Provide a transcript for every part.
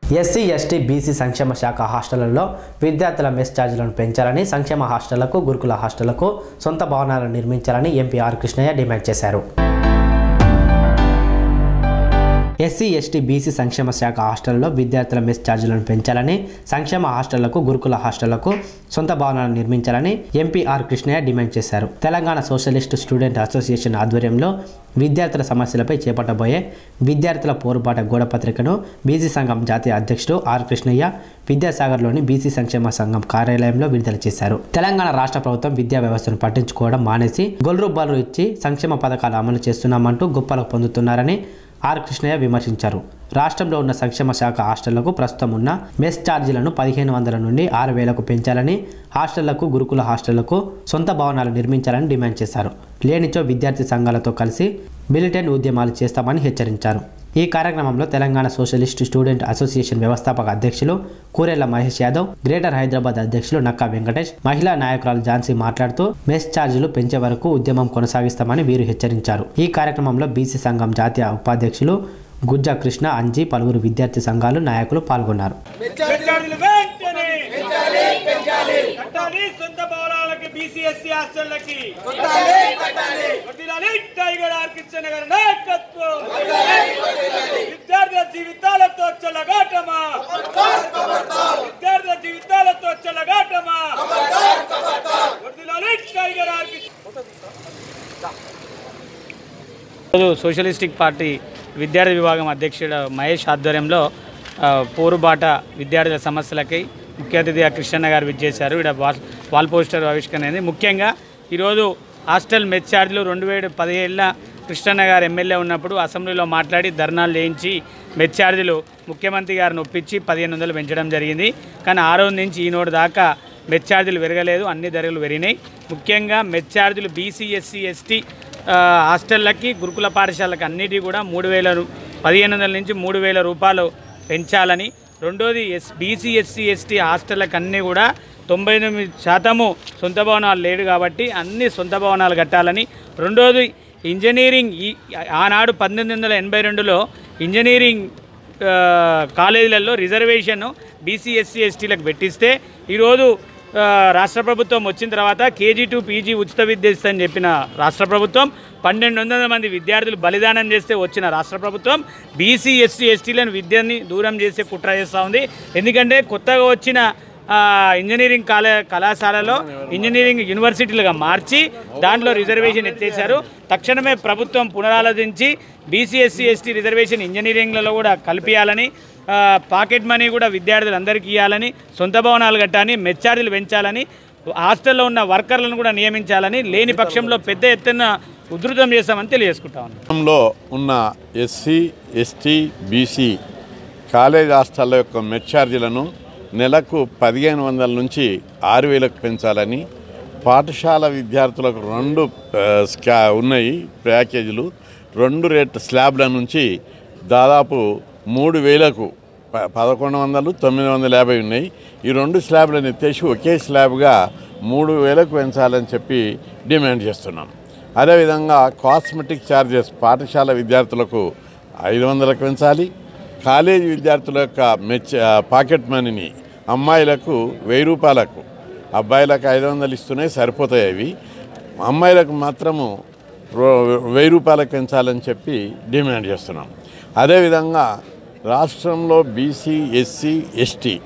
SC ST BC సంక్షేమ శాఖ హాస్టళ్లలో విద్యార్థుల మెస్ ఛార్జీలను పెంచాలని సంక్షేమ హాస్టళ్లకు గురుకుల హాస్టళ్లకు సొంత భవనాలను నిర్మించాలని ఎంపీ ఆర్ కృష్ణయ్య డిమాండ్ చేశారు ఎస్సీ ఎస్టీ బీసీ సంక్షేమ శాఖ హాస్టల్లో విద్యార్థుల మెస్ ఛార్జీలను పెంచాలని సంక్షేమ హాస్టళ్లకు గురుకుల హాస్టళ్లకు సొంత భవనాలను నిర్మించాలని ఎంపీ ఆర్ కృష్ణయ్య డిమాండ్ చేశారు తెలంగాణ సోషలిస్ట్ స్టూడెంట్ అసోసియేషన్ ఆధ్వర్యంలో విద్యార్థుల సమస్యలపై చేపట్టబోయే విద్యార్థుల పోరుబాట గోడపత్రికను బీసీ సంఘం జాతీయ అధ్యక్షుడు ఆర్ కృష్ణయ్య విద్యాసాగర్లోని బీసీ సంక్షేమ సంఘం కార్యాలయంలో విడుదల చేశారు తెలంగాణ రాష్ట్ర ప్రభుత్వం విద్యా వ్యవస్థను పట్టించుకోవడం మానేసి గొల్రూబ్బాలు ఇచ్చి సంక్షేమ పథకాలు అమలు చేస్తున్నామంటూ గొప్పలు పొందుతున్నారని ఆర్ కృష్ణయ్య విమర్శించారు రాష్ట్రంలో ఉన్న సంక్షేమ శాఖ హాస్టళ్లకు ప్రస్తుతం ఉన్న మెస్ ఛార్జీలను పదిహేను వందల నుండి ఆరు వేలకు పెంచాలని హాస్టళ్లకు గురుకుల హాస్టళ్లకు సొంత భవనాలు నిర్మించాలని డిమాండ్ చేశారు లేనిచో విద్యార్థి సంఘాలతో కలిసి మిలిటెంట్ ఉద్యమాలు చేస్తామని హెచ్చరించారు ఈ కార్యక్రమంలో తెలంగాణ సోషలిస్ట్ స్టూడెంట్ అసోసియేషన్ వ్యవస్థాపక అధ్యక్షులు కూరెళ్ల మహేష్ యాదవ్ గ్రేటర్ హైదరాబాద్ అధ్యక్షులు నక్కా వెంకటేష్ మహిళా నాయకురాలు ఝాన్సీ మాట్లాడుతూ మెస్ ఛార్జీలు పెంచే వరకు ఉద్యమం కొనసాగిస్తామని వీరు హెచ్చరించారు ఈ కార్యక్రమంలో బీసీ సంఘం జాతీయ ఉపాధ్యక్షులు గుజ్జా కృష్ణ అంజీ పలువురు విద్యార్థి సంఘాలు నాయకులు పాల్గొన్నారు విద్యార్థులు వెంటనే కట్టాలి సొంత భవనాలకి బీసీఎస్సీ హాస్టళ్లకి వదిలాలి టైగర్ ఆర్కిషన్ గారి నాయకత్వం విద్యార్థుల జీవితాలతో చెలగాటమా విద్యార్థుల జీవితాలతో చెలగాటమా వదిలాలి టైగర్ ఆర్కిషన్ రోజు సోషలిస్టిక్ పార్టీ విద్యార్థి విభాగం అధ్యక్షుడు మహేష్ ఆధ్వర్యంలో ఆ, పోరుబాట విద్యార్థుల సమస్యలకై ముఖ్య అతిథిగా కృష్ణన్న గారు విచ్చేశారు ఇక్కడ వాల్ వాల్ పోస్టర్ ఆవిష్కరణ అయింది ముఖ్యంగా ఈరోజు హాస్టల్ మెచ్ ఛార్జీలు రెండు వేల పదిహేళ్ళ కృష్ణన్న గారు ఎమ్మెల్యే ఉన్నప్పుడు అసెంబ్లీలో మాట్లాడి ధర్నాలు చేయించి మెచ్ ఛార్జీలు ముఖ్యమంత్రి గారిని ఒప్పించి పదిహేను వందలు పెంచడం జరిగింది కానీ ఆ రోజు నుంచి ఈనోడు దాకా మెచ్ ఛార్జీలు పెరగలేదు అన్ని ధరలు పెరిగినాయి ముఖ్యంగా మెచ్ ఛార్జీలు బీసీ ఎస్సీ ఎస్టీ ఆ, హాస్టళ్ళకి గురుకుల పాఠశాలకి అన్నిటి కూడా మూడు వేల రూ- పదిహేను వందల నుంచి మూడు వేల రూపాయలు పెంచాలని రెండోది ఎస్ బీసీ ఎస్సీ ఎస్టీ హాస్టళ్ళకి అన్నీ కూడా తొంభై ఎనిమిది శాతము సొంత భవనాలు లేడు కాబట్టి అన్ని సొంత భవనాలు కట్టాలని రెండోది ఇంజనీరింగ్ ఈ ఆనాడు పంతొమ్మిది వందల ఎనభై రెండులో ఇంజనీరింగ్ ఆ, కాలేజీలలో రిజర్వేషన్ బీసీ ఎస్సీ ఎస్టీలకు పెట్టిస్తే ఈరోజు ఆ, రాష్ట్ర ప్రభుత్వం వచ్చిన తర్వాత కేజీ టు పీజీ ఉచిత విద్య ఇస్తుందని చెప్పిన రాష్ట్ర ప్రభుత్వం పన్నెండు వందల మంది విద్యార్థులు బలిదానం చేస్తే వచ్చిన రాష్ట్ర ప్రభుత్వం బీసీ ఎస్సీ ఎస్టీలను విద్యని దూరం చేసే కుట్ర చేస్తూ ఉంది ఎందుకంటే కొత్తగా వచ్చిన ఆ, ఇంజనీరింగ్ కాలే కళాశాలలో ఇంజనీరింగ్ యూనివర్సిటీలుగా మార్చి దాంట్లో రిజర్వేషన్ ఎత్తేసారు తక్షణమే ప్రభుత్వం పునరాలోచించి బీసీ ఎస్సీ ఎస్టీ రిజర్వేషన్ ఇంజనీరింగ్లలో కూడా కల్పించాలని ఆ, పాకెట్ మనీ కూడా విద్యార్థులందరికీ ఇవ్వాలని సొంత భవనాలు కట్టాలని మెచ్చార్జీలు పెంచాలని హాస్టల్లో ఉన్న వర్కర్లను కూడా నియమించాలని లేని పక్షంలో పెద్ద ఎత్తున ఉధృతం చేస్తామని తెలియజేసుకుంటా ఉన్నాం రాష్ట్రంలో ఉన్న ఎస్సీ ఎస్టీ బీసీ కాలేజ్ హాస్టళ్ళ యొక్క మెట్ ఛార్జీలను నెలకు పదిహేను వందల నుంచి ఆరు వేలకు పెంచాలని పాఠశాల విద్యార్థులకు రెండు ఆ, స్కా ఉన్నాయి ప్యాకేజీలు రెండు రేట్ స్లాబ్ల నుంచి దాదాపు మూడు వేలకు ప- పదకొండు వందలు తొమ్మిది వందల యాభై ఉన్నాయి ఈ రెండు స్లాబ్లను ఎత్తేసి ఒకే స్లాబ్గా మూడు వేలకు పెంచాలని చెప్పి డిమాండ్ చేస్తున్నాం అదేవిధంగా కాస్మెటిక్ ఛార్జెస్ పాఠశాల విద్యార్థులకు ఐదు వందలకు పెంచాలి కాలేజీ విద్యార్థుల యొక్క మెచ్ ఆ, పాకెట్ మనీని అమ్మాయిలకు వెయ్యి రూపాయలకు అబ్బాయిలకు ఐదు వందలు ఇస్తూనే సరిపోతాయి అవి అమ్మాయిలకు మాత్రము రో- వెయ్యి రూపాయలకు పెంచాలని చెప్పి డిమాండ్ చేస్తున్నాం అదేవిధంగా రాష్ట్రంలో బీసీ ఎస్సీ ఎస్టీ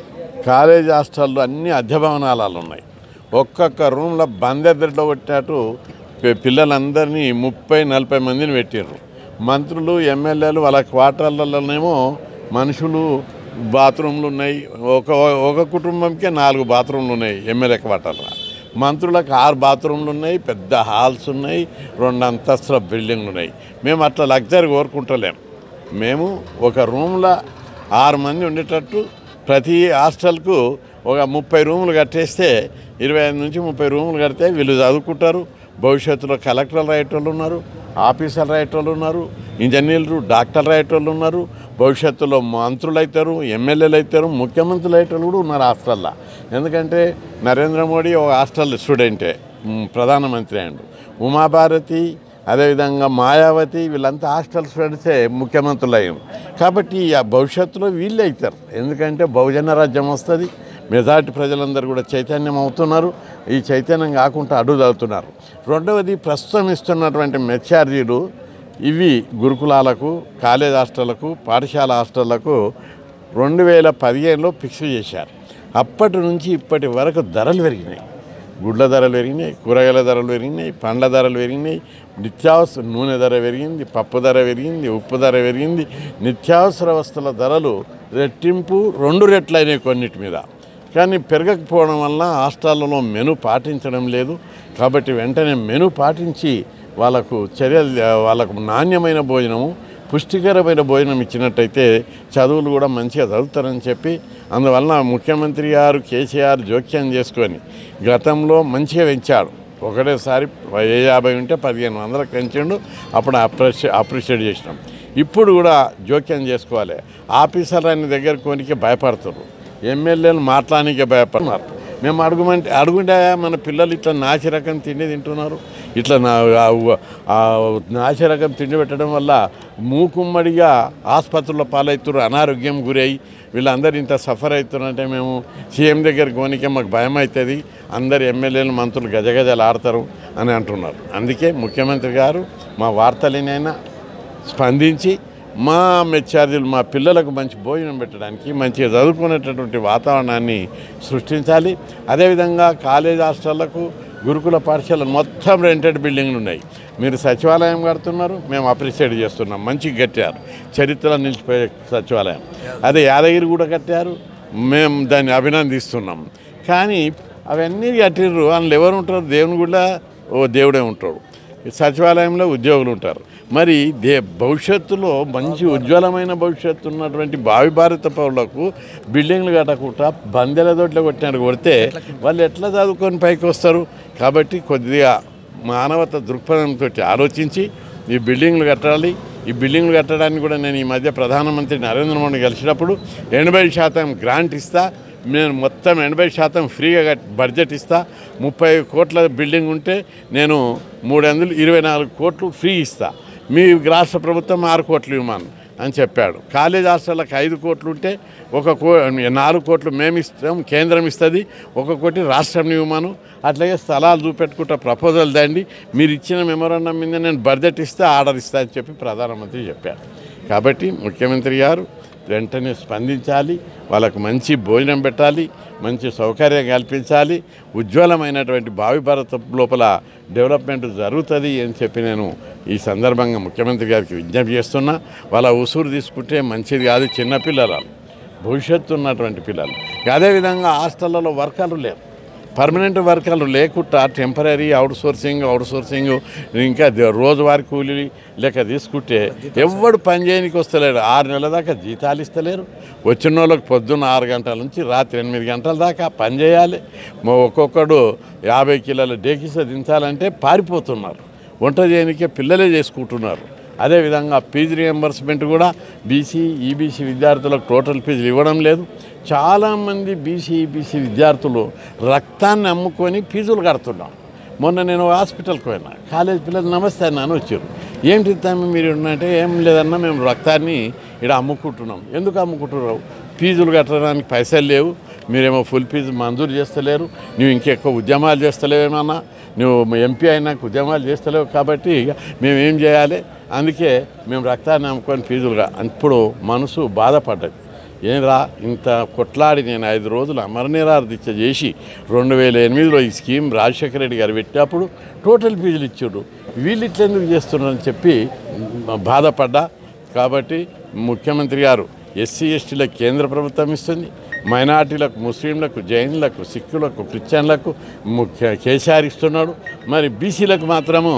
కాలేజ్ హాస్టల్లో అన్ని అద్దె భవనాలు ఉన్నాయి ఒక్కొక్క రూమ్లో బందెద్దరిలో కొట్టినట్టు పి- పిల్లలందరినీ ముప్పై నలభై మందిని పెట్టారు మంత్రులు ఎమ్మెల్యేలు వాళ్ళ క్వార్టర్లలోనేమో మనుషులు బాత్రూమ్లు ఉన్నాయి ఒక ఒక కుటుంబంకే నాలుగు బాత్రూమ్లు ఉన్నాయి ఎమ్మెల్యే క్వార్టర్లో మంత్రులకు ఆరు బాత్రూమ్లు ఉన్నాయి పెద్ద హాల్స్ ఉన్నాయి రెండు అంతస్తుల బిల్డింగ్లు ఉన్నాయి మేము అట్లా లగ్జరీ కోరుకుంటలేం మేము ఒక రూమ్లో ఆరు మంది ఉండేటట్టు ప్రతి హాస్టల్కు ఒక ముప్పై రూములు కట్టేస్తే ఇరవై ఐదు నుంచి ముప్పై రూములు కడితే వీళ్ళు చదువుకుంటారు భవిష్యత్తులో కలెక్టర్లు అయ్యేటోళ్ళు ఉన్నారు ఆఫీసర్లు అయ్యేటోళ్ళు ఉన్నారు ఇంజనీర్లు డాక్టర్లు అయ్యేటోళ్ళు ఉన్నారు భవిష్యత్తులో మంత్రులు అవుతారు ఎమ్మెల్యేలు అవుతారు ముఖ్యమంత్రులు అయ్యేటోళ్ళు కూడా ఉన్నారు హాస్టల్లో ఎందుకంటే నరేంద్ర మోడీ ఒక హాస్టల్ స్టూడెంటే ఉమ్, ప్రధానమంత్రి అయ్యండు ఉమాభారతి అదేవిధంగా మాయావతి వీళ్ళంతా హాస్టల్ స్టూడెంట్సే ముఖ్యమంత్రులు అయ్యారు కాబట్టి ఆ భవిష్యత్తులో వీళ్ళే అవుతారు ఎందుకంటే బహుజన రాజ్యం వస్తుంది మెజార్టీ ప్రజలందరూ కూడా చైతన్యం అవుతున్నారు ఈ చైతన్యం కాకుండా అడుగుదవుతున్నారు రెండవది ప్రస్తుతం ఇస్తున్నటువంటి మెచ్ ఛార్జీలు ఇవి గురుకులాలకు కాలేజ్ హాస్టళ్లకు పాఠశాల హాస్టళ్లకు రెండు వేల పదిహేనులో ఫిక్స్ చేశారు అప్పటి నుంచి ఇప్పటి వరకు ధరలు పెరిగినాయి గుడ్ల ధరలు పెరిగినాయి కూరగాయల ధరలు పెరిగినాయి పండ్ల ధరలు పెరిగినాయి నిత్యావసర నూనె ధర పెరిగింది పప్పు ధర పెరిగింది ఉప్పు ధర పెరిగింది నిత్యావసర వస్తువుల ధరలు రెట్టింపు రెండు రెట్లయినాయి కొన్నిటి మీద కానీ పెరగకపోవడం వల్ల హాస్టళ్లలో మెను పాటించడం లేదు కాబట్టి వెంటనే మెను పాటించి వాళ్ళకు చర్యలు వాళ్ళకు నాణ్యమైన భోజనము పుష్టికరమైన భోజనం ఇచ్చినట్టయితే చదువులు కూడా మంచిగా చదువుతారని చెప్పి అందువలన ముఖ్యమంత్రి గారు కేసీఆర్ జోక్యం చేసుకొని గతంలో మంచిగా పెంచాడు ఒకటేసారి ఏ యాభై ఉంటే పదిహేను వందలకు పెంచిండు అప్పుడు అప్రిషి అప్రిషియేట్ చేసినాం ఇప్పుడు కూడా జోక్యం చేసుకోవాలి ఆఫీసర్ ఆయన దగ్గర కొనికి భయపడుతున్నారు ఎమ్మెల్యేలు మాట్లాడానికే భయపడుతున్నారు మేము అడుగుమంటే అడుగుంటే మన పిల్లలు ఇట్లా నాచి రకం తిండి తింటున్నారు ఇట్లా నా ఆ- ఆ నాచి రకం తిండి పెట్టడం వల్ల మూకుమ్మడిగా ఆసుపత్రుల్లో పాలవుతున్నారు అనారోగ్యం గురై వీళ్ళందరూ ఇంత సఫర్ అవుతున్నారంటే మేము సీఎం దగ్గరికి పోనీకే మాకు భయం అవుతుంది అందరు ఎమ్మెల్యేలు మంత్రులు గజగజలు ఆడతారు అని అంటున్నారు అందుకే ముఖ్యమంత్రి గారు మా వార్తలనైనా స్పందించి మా మెచ్చార్జీలు మా పిల్లలకు మంచి భోజనం పెట్టడానికి మంచిగా చదువుకునేటటువంటి వాతావరణాన్ని సృష్టించాలి అదేవిధంగా కాలేజ్ హాస్టళ్లకు గురుకుల పాఠశాలలు మొత్తం రెంటెడ్ బిల్డింగ్లు ఉన్నాయి మీరు సచివాలయం కడుతున్నారు మేము అప్రిషియేట్ చేస్తున్నాం మంచిగా కట్టారు చరిత్రలో నిలిచిపోయే సచివాలయం అదే యాదగిరి కూడా కట్టారు మేము దాన్ని అభినందిస్తున్నాం కానీ అవన్నీ కట్టిర్రు అందులో ఎవరు ఉంటారు దేవుని కూడా ఓ దేవుడే ఉంటాడు సచివాలయంలో ఉద్యోగులు ఉంటారు మరి దే భవిష్యత్తులో మంచి ఉజ్వలమైన భవిష్యత్తు ఉన్నటువంటి భావి భారత పౌరులకు బిల్డింగ్లు కట్టకుండా బందెల దొడ్లు కొట్టినట్టు కొడితే వాళ్ళు ఎట్లా చదువుకొని పైకి వస్తారు కాబట్టి కొద్దిగా మానవత దృక్పథంతో ఆలోచించి ఈ బిల్డింగ్లు కట్టాలి ఈ బిల్డింగ్లు కట్టడానికి కూడా నేను ఈ మధ్య ప్రధానమంత్రి నరేంద్ర మోడీ కలిసినప్పుడు ఎనభై శాతం గ్రాంట్ ఇస్తా నేను మొత్తం ఎనభై శాతం ఫ్రీగా కట్- బడ్జెట్ ఇస్తా ముప్పై కోట్ల బిల్డింగ్ ఉంటే నేను మూడు వందలు ఇరవై నాలుగు కోట్లు ఫ్రీ ఇస్తా మీ రాష్ట్ర ప్రభుత్వం ఆరు కోట్లు ఇవ్వమని అని చెప్పాడు కాలేజ్ హాస్టళ్ళకి ఐదు కోట్లు ఉంటే ఒక కో నాలుగు కోట్లు మేము ఇస్తాం కేంద్రం ఇస్తుంది ఒక కోటి రాష్ట్రం ఇవ్వమను అట్లాగే స్థలాలు చూపెట్టుకుంటా ప్రపోజల్ దండి మీరు ఇచ్చిన మెమోరాండం మీద నేను బడ్జెట్ ఇస్తే ఆర్డర్ ఇస్తా అని చెప్పి ప్రధానమంత్రి చెప్పారు కాబట్టి ముఖ్యమంత్రి గారు వెంటనే స్పందించాలి వాళ్ళకు మంచి భోజనం పెట్టాలి మంచి సౌకర్యం కల్పించాలి ఉజ్వలమైనటువంటి భావి భారత లోపల డెవలప్మెంట్ జరుగుతుంది అని చెప్పి నేను ఈ సందర్భంగా ముఖ్యమంత్రి గారికి విజ్ఞప్తి చేస్తున్నా వాళ్ళ ఉసూరు తీసుకుంటే మంచిది కాదు చిన్నపిల్లలు భవిష్యత్తు ఉన్నటువంటి పిల్లలు అదేవిధంగా హాస్టళ్లలో వర్కర్లు లేరు పర్మనెంట్ వర్కర్లు లేకుండా temporary outsourcing outsourcing ఇంకా ద- రోజువారీ కూలీ లెక్క తీసుకుంటే ఎవడు పని చేయనికి వస్తలేరు ఆరు నెలల దాకా జీతాలు ఇస్తలేరు వచ్చిన వాళ్ళకి పొద్దున్న ఆరు గంటల నుంచి రాత్రి ఎనిమిది గంటల దాకా పని చేయాలి మా ఒక్కొక్కడు యాభై కిలోల డేకిస దించాలంటే పారిపోతున్నారు వంట చేయనికే పిల్లలే చేసుకుంటున్నారు అదేవిధంగా ఫీజు రియంబర్స్మెంట్ కూడా బీసీ ఈబీసీ విద్యార్థులకు టోటల్ ఫీజులు ఇవ్వడం లేదు చాలామంది బీసీ ఈబీసీ విద్యార్థులు రక్తాన్ని అమ్ముకొని ఫీజులు కడుతున్నారు మొన్న నేను హాస్పిటల్కి పోయినా కాలేజ్ పిల్లలు నమస్తే అన్న అని వచ్చారు ఏంటి తమ్మి మీరు అంటే ఏం లేదన్నా మేము రక్తాన్ని ఇక్కడ అమ్ముకుంటున్నాం ఎందుకు అమ్ముకుంటున్నావు ఫీజులు కట్టడానికి పైసలు లేవు మీరేమో ఫుల్ ఫీజు మంజూరు చేస్తలేరు నువ్వు ఇంకెక్కువ ఉద్యమాలు చేస్తలేవేమన్నా నువ్వు ఎంపీ అయినాక ఉద్యమాలు చేస్తలేవు కాబట్టి ఇక మేము ఏం చేయాలి అందుకే మేము రక్తాన్ని అమ్ముకొని ఫీజులుగా ఇప్పుడు మనసు బాధపడ్డది ఏంరా ఇంత కొట్లాడి నేను ఐదు రోజులు అమరనిరార దీక్ష చేసి రెండు వేల ఎనిమిదిలో ఈ స్కీమ్ రాజశేఖర రెడ్డి గారు పెట్టినప్పుడు టోటల్ ఫీజులు ఇచ్చాడు వీళ్ళు ఇట్లెందుకు చేస్తున్నారని చెప్పి బాధపడ్డా కాబట్టి ముఖ్యమంత్రి గారు ఎస్సీ ఎస్టీలకు కేంద్ర ప్రభుత్వం ఇస్తుంది మైనార్టీలకు ముస్లింలకు జైన్లకు సిక్కులకు క్రిస్టియన్లకు ముఖ్య కేసీఆర్ ఇస్తున్నాడు మరి బీసీలకు మాత్రము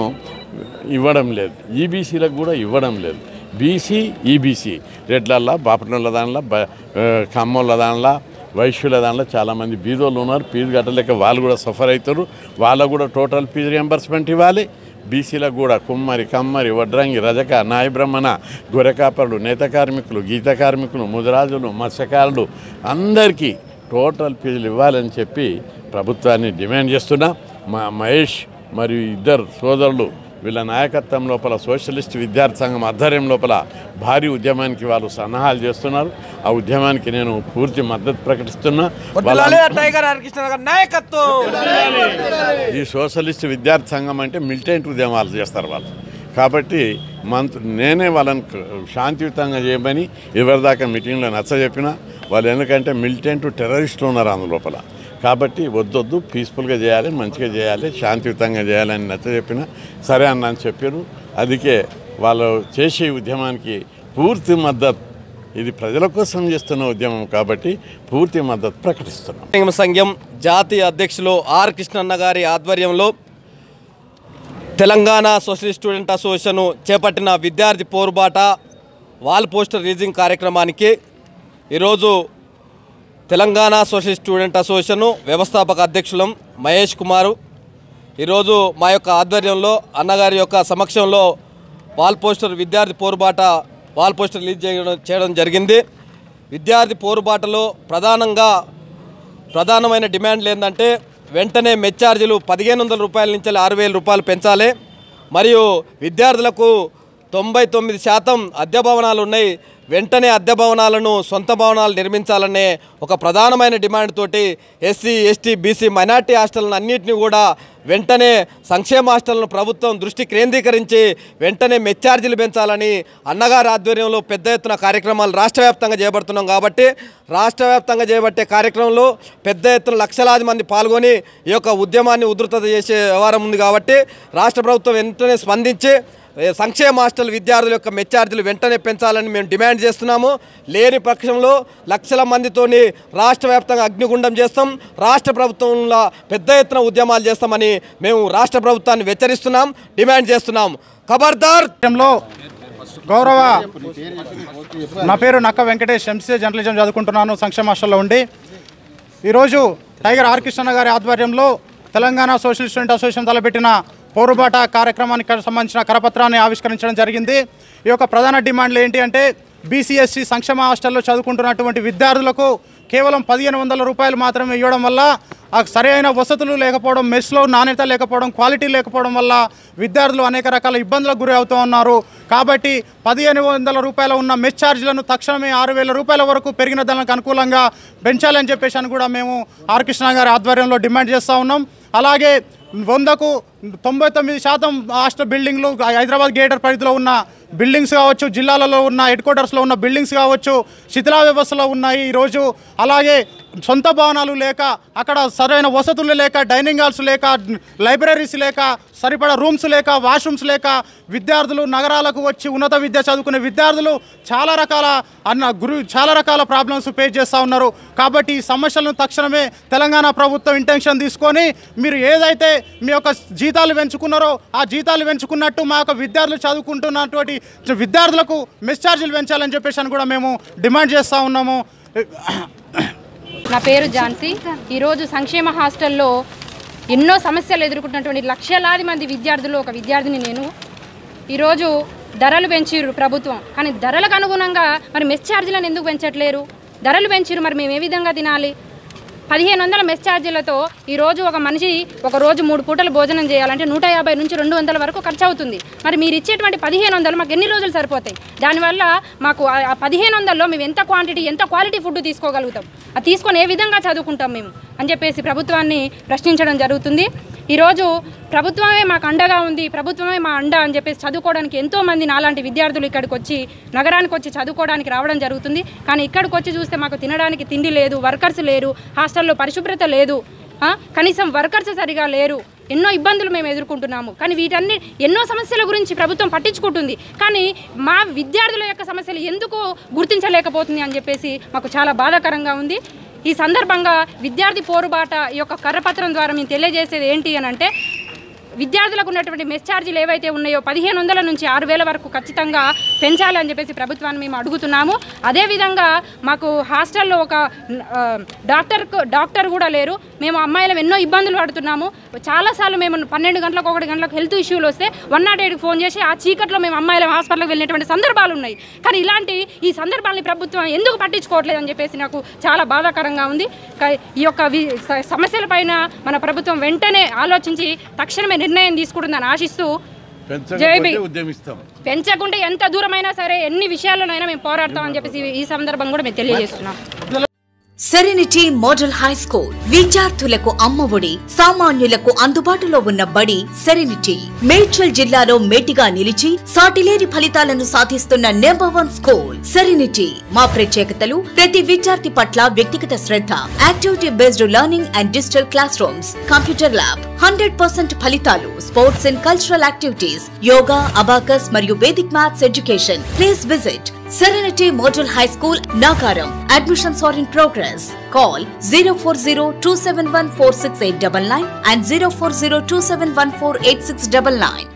ఇవ్వడం లేదు ఈబీసీలకు కూడా ఇవ్వడం లేదు బీసీ ఈబీసీ రెడ్లల్లా బాపనోళ్ళ దానిలో బ ఆ, కమ్మోళ్ళ దానిలో వైశ్యుల దానిలో చాలామంది బీదోళ్ళు ఉన్నారు ఫీజు కట్టలేక వాళ్ళు కూడా సఫర్ అవుతారు వాళ్ళకు కూడా టోటల్ ఫీజు రియంబర్స్మెంట్ ఇవ్వాలి బీసీలకు కూడా కుమ్మరి కమ్మరి వడ్రంగి రజక నాయ బ్రహ్మణ గొర్రెకాపరులు నేత కార్మికులు గీత కార్మికులు ముదిరాజులు మత్స్యకారులు అందరికీ టోటల్ ఫీజులు ఇవ్వాలని చెప్పి ప్రభుత్వాన్ని డిమాండ్ చేస్తున్నా మా మహేష్ మరియు ఇద్దరు సోదరులు వీళ్ళ నాయకత్వం లోపల సోషలిస్ట్ విద్యార్థి సంఘం ఆధ్వర్యం లోపల భారీ ఉద్యమానికి వాళ్ళు సన్నాహాలు చేస్తున్నారు ఆ ఉద్యమానికి నేను పూర్తి మద్దతు ప్రకటిస్తున్నా వాళ్ళ టైగర్ హరికృష్ణ గారి నాయకత్వం ఈ సోషలిస్ట్ విద్యార్థి సంఘం అంటే మిలిటెంట్ ఉద్యమాలు చేస్తారు వాళ్ళు కాబట్టి మంత్ నేనే వాళ్ళని క- శాంతియుతంగా చేయమని ఎవరిదాకా మీటింగ్లో నచ్చ చెప్పిన వాళ్ళు ఎందుకంటే మిలిటెంట్ టెర్రరిస్టులు ఉన్నారు అందులోపల కాబట్టి వద్దొద్దు పీస్ఫుల్గా చేయాలి మంచిగా చేయాలి శాంతియుతంగా చేయాలని నచ్చ చెప్పిన సరే అన్న అని చెప్పారు అందుకే వాళ్ళు చేసే ఉద్యమానికి పూర్తి మద్దతు ఇది ప్రజల కోసం చేస్తున్న ఉద్యమం కాబట్టి పూర్తి మద్దతు ప్రకటిస్తున్నాం సంఘం జాతీయ అధ్యక్షులు ఆర్ కృష్ణన్న గారి ఆధ్వర్యంలో తెలంగాణ సోషలిస్ట్ స్టూడెంట్ అసోసియేషన్ చేపట్టిన విద్యార్థి పోరుబాట వాల్ పోస్టర్ రిలీజింగ్ కార్యక్రమానికి ఈరోజు తెలంగాణ సోషలిస్ట్ స్టూడెంట్ అసోసియేషన్ వ్యవస్థాపక అధ్యక్షులం మహేష్ కుమారు ఈరోజు మా యొక్క ఆధ్వర్యంలో అన్నగారి యొక్క సమక్షంలో వాల్ పోస్టర్ విద్యార్థి పోరుబాట వాల్ పోస్టర్ రిలీజ్ చేయడం చేయడం జరిగింది విద్యార్థి పోరుబాటలో ప్రధానంగా ప్రధానమైన డిమాండ్లు ఏంటంటే వెంటనే మెచ్ ఛార్జీలు పదిహేను వందల రూపాయల నుంచి ఆరు వేల రూపాయలు పెంచాలి మరియు విద్యార్థులకు తొంభై తొమ్మిది శాతం అద్దె భవనాలు ఉన్నాయి వెంటనే అద్దె భవనాలను సొంత భవనాలు నిర్మించాలనే ఒక ప్రధానమైన డిమాండ్ తోటి ఎస్సీ ఎస్టీ బీసీ మైనార్టీ హాస్టళ్లను అన్నింటినీ కూడా వెంటనే సంక్షేమ హాస్టళ్లను ప్రభుత్వం దృష్టి కేంద్రీకరించి వెంటనే మెచ్ ఛార్జీలు పెంచాలని అన్నగారి ఆధ్వర్యంలో పెద్ద ఎత్తున కార్యక్రమాలు రాష్ట్ర వ్యాప్తంగా చేపడుతున్నాం కాబట్టి రాష్ట్ర వ్యాప్తంగా చేపట్టే కార్యక్రమంలో పెద్ద ఎత్తున లక్షలాది మంది పాల్గొని ఈ యొక్క ఉద్యమాన్ని ఉధృత చేసే వ్యవహారం ఉంది కాబట్టి రాష్ట్ర ప్రభుత్వం వెంటనే స్పందించి ఏ సంక్షేమ హాస్టల్ విద్యార్థుల యొక్క మెచ్ ఛార్జీలు వెంటనే పెంచాలని మేము డిమాండ్ చేస్తున్నాము లేని పక్షంలో లక్షల మందితోని రాష్ట్ర వ్యాప్తంగా అగ్నిగుండం చేస్తాం రాష్ట్ర ప్రభుత్వంలో పెద్ద ఎత్తున ఉద్యమాలు చేస్తామని మేము రాష్ట్ర ప్రభుత్వాన్ని హెచ్చరిస్తున్నాం డిమాండ్ చేస్తున్నాం ఖబర్దార్ లో గౌరవ నా పేరు నక్క వెంకటేష్ ఎంసీఏ జర్నలిజం చదువుకుంటున్నాను సంక్షేమ హాస్టల్లో ఉండి ఈరోజు టైగర్ ఆర్ కృష్ణ గారి ఆధ్వర్యంలో తెలంగాణ సోషల్ స్టూడెంట్ అసోసియేషన్ తలపెట్టిన పోరుబాట కార్యక్రమానికి సంబంధించిన కరపత్రాన్ని ఆవిష్కరించడం జరిగింది ఈ యొక్క ప్రధాన డిమాండ్లు ఏంటి అంటే బీసీఎస్సీ సంక్షేమ హాస్టల్లో చదువుకుంటున్నటువంటి విద్యార్థులకు కేవలం పదిహేను వందల రూపాయలు మాత్రమే ఇవ్వడం వల్ల ఆ సరైన వసతులు లేకపోవడం మెస్లో నాణ్యత లేకపోవడం క్వాలిటీ లేకపోవడం వల్ల విద్యార్థులు అనేక రకాల ఇబ్బందులకు గురి అవుతూ ఉన్నారు కాబట్టి పదిహేను వందల రూపాయల ఉన్న మెస్ ఛార్జీలను తక్షణమే ఆరు వేల రూపాయల వరకు పెరిగిన దానికి అనుకూలంగా పెంచాలని చెప్పేసి అని కూడా మేము ఆర్ కృష్ణ గారి ఆధ్వర్యంలో డిమాండ్ చేస్తూ ఉన్నాం అలాగే వందకు తొంభై తొమ్మిది శాతం హాస్టల్ బిల్డింగ్లు హైదరాబాద్ గేటర్ పరిధిలో ఉన్న బిల్డింగ్స్ కావచ్చు జిల్లాలలో ఉన్న హెడ్ క్వార్టర్స్లో ఉన్న బిల్డింగ్స్ కావచ్చు శిథిలా వ్యవస్థలో ఉన్నాయి ఈరోజు అలాగే సొంత భవనాలు లేక అక్కడ సరైన వసతులు లేక డైనింగ్ హాల్స్ లేక లైబ్రరీస్ లేక సరిపడా రూమ్స్ లేక వాష్రూమ్స్ లేక విద్యార్థులు నగరాలకు వచ్చి ఉన్నత విద్య చదువుకునే విద్యార్థులు చాలా రకాల అన్న గురు చాలా రకాల ప్రాబ్లమ్స్ ఫేస్ చేస్తూ ఉన్నారు కాబట్టి ఈ సమస్యలను తక్షణమే తెలంగాణ ప్రభుత్వం ఇంటెన్షన్ తీసుకొని మీరు ఏదైతే మీ యొక్క జీతాలు పెంచుకున్నారో ఆ జీతాలు పెంచుకున్నట్టు మా యొక్క విద్యార్థులు చదువుకుంటున్నటువంటి విద్యార్థులకు మెస్ ఛార్జీలు పెంచాలని చెప్పేసి అని కూడా మేము డిమాండ్ చేస్తూ ఉన్నాము నా పేరు ఝాన్సీ ఈరోజు సంక్షేమ హాస్టల్లో ఎన్నో సమస్యలు ఎదుర్కొంటున్నటువంటి లక్షలాది మంది విద్యార్థులు ఒక విద్యార్థిని నేను ఈరోజు ధరలు పెంచిర్రు ప్రభుత్వం కానీ ధరలకు అనుగుణంగా మరి మెస్ ఛార్జీలను ఎందుకు పెంచట్లేరు ధరలు పెంచిర్రు మరి మేము ఏ విధంగా తినాలి పదిహేను వందల మెస్ ఛార్జీలతో ఈరోజు ఒక మనిషి ఒక రోజు మూడు పూటలు భోజనం చేయాలంటే నూట యాభై నుంచి రెండు వందల వరకు ఖర్చు అవుతుంది మరి మీరు ఇచ్చేటువంటి పదిహేను వందలు మాకు ఎన్ని రోజులు సరిపోతాయి దానివల్ల మాకు ఆ ఆ పదిహేను వందల్లో మేము ఎంత క్వాంటిటీ ఎంత క్వాలిటీ ఫుడ్ తీసుకోగలుగుతాం అది తీసుకొని ఏ విధంగా చదువుకుంటాం మేము అని చెప్పేసి ప్రభుత్వాన్ని ప్రశ్నించడం జరుగుతుంది ఈరోజు ప్రభుత్వమే మాకు అండగా ఉంది ప్రభుత్వమే మా అండ అని చెప్పేసి చదువుకోవడానికి ఎంతో మంది నాలాంటి విద్యార్థులు ఇక్కడికి వచ్చి నగరానికి వచ్చి చదువుకోవడానికి రావడం జరుగుతుంది కానీ ఇక్కడికి వచ్చి చూస్తే మాకు తినడానికి తిండి లేదు వర్కర్స్ లేరు హాస్టల్లో పరిశుభ్రత లేదు ఆ, కనీసం వర్కర్స్ సరిగా లేరు ఎన్నో ఇబ్బందులు మేము ఎదుర్కొంటున్నాము కానీ వీటన్ని ఎన్నో సమస్యల గురించి ప్రభుత్వం పట్టించుకుంటుంది కానీ మా విద్యార్థుల యొక్క సమస్యలు ఎందుకు గుర్తించలేకపోతుంది అని చెప్పేసి మాకు చాలా బాధాకరంగా ఉంది ఈ సందర్భంగా విద్యార్థి పోరుబాట ఈ యొక్క కర్రపత్రం ద్వారా మేము తెలియజేసేది ఏంటి అని అంటే విద్యార్థులకు ఉన్నటువంటి మెస్ ఛార్జీలు ఏవైతే ఉన్నాయో పదిహేను వందల నుంచి ఆరు వేల వరకు ఖచ్చితంగా పెంచాలి అని చెప్పేసి ప్రభుత్వాన్ని మేము అడుగుతున్నాము అదేవిధంగా మాకు హాస్టల్లో ఒక ఆ, డాక్టర్ డాక్టర్ కూడా లేరు మేము అమ్మాయిలు ఎన్నో ఇబ్బందులు పడుతున్నాము చాలాసార్లు మేము పన్నెండు గంటలకు ఒకటి గంటలకు హెల్త్ ఇష్యూలు వస్తే వన్ నాట్ ఎయిట్కి ఫోన్ చేసి ఆ చీకట్లో మేము అమ్మాయిల హాస్పిటల్కి వెళ్ళినటువంటి సందర్భాలు ఉన్నాయి కానీ ఇలాంటి ఈ సందర్భాలని ప్రభుత్వం ఎందుకు పట్టించుకోవట్లేదు అని చెప్పేసి నాకు చాలా బాధాకరంగా ఉంది క- ఈ యొక్క వి- స- సమస్యలపైన మన ప్రభుత్వం వెంటనే ఆలోచించి తక్షణమే నిర్ణయం తీసుకుంటుందని ఆశిస్తూ జై భీమ్. పెంచకపోతే ఉద్యమిస్తాం పెంచకుంటే ఎంత దూరమైనా సరే ఎన్ని విషయాల్లోనైనా మేము పోరాడతామని చెప్పేసి ఈ సందర్భం కూడా మేము తెలియజేస్తున్నాం సెరెనిటీ మోడల్ హై స్కూల్ విద్యార్థులకు అమ్మఒడి సామాన్యులకు అందుబాటులో ఉన్న బడి సెరెనిటీ మేడ్చల్ జిల్లాలో మేటిగా నిలిచి సాటిలేని ఫలితాలను సాధిస్తున్న నెంబర్ వన్ స్కూల్ సెరెనిటీ మా ప్రత్యేకతలు ప్రతి విద్యార్థి పట్ల వ్యక్తిగత శ్రద్ధ activity based learning and digital classrooms computer lab hundred percent ఫలితాలు sports and cultural activities yoga abacus మరియు Vedic maths education please visit Serenity Model High School, Nagaram. Admissions are in progress. Call 040 and 040